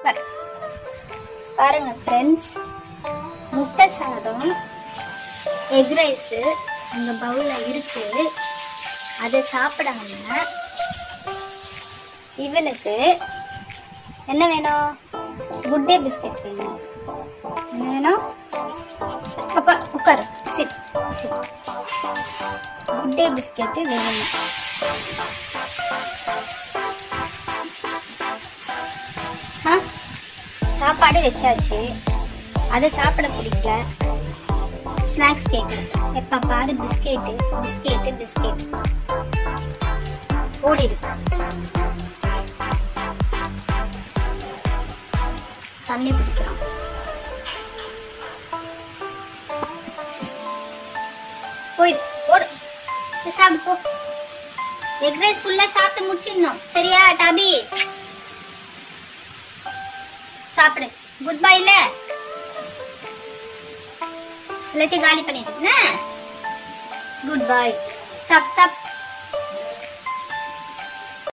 உட்கார். பாருங்க ஃப்ரெண்ட்ஸ் முட்டை சாதம் எக் ரைஸு அந்த பவுலில் இருக்கு அதை சாப்பிடாம இவனுக்கு என்ன வேணும் குட் டே பிஸ்கட் வேணும் என்ன வேணும் உட்கார் உட்காரு sit sit good day biscuit வேணும் ஆ சாப்பாடு வச்சாச்சு அதை சாப்பிட பிடிக்கல ஸ்நாக்ஸ் கேக்கு எப்ப பாரு பிஸ்கெட்டு பிஸ்கெட்டு பிஸ்கெட் ஓடிடு தண்ணி குடிக்கிறான் போயிடு ஓடு போய் சாப்பிடு போ எக் ரைஸ் ஃபுல்லா சாப்பிட்டு முடிச்சிடணும் சரியா டாபி சாப்பிடு குட் பை இல்ல எல்லாத்தையும் காலி பண்ணிட்டு குட் பை சாப் சாப்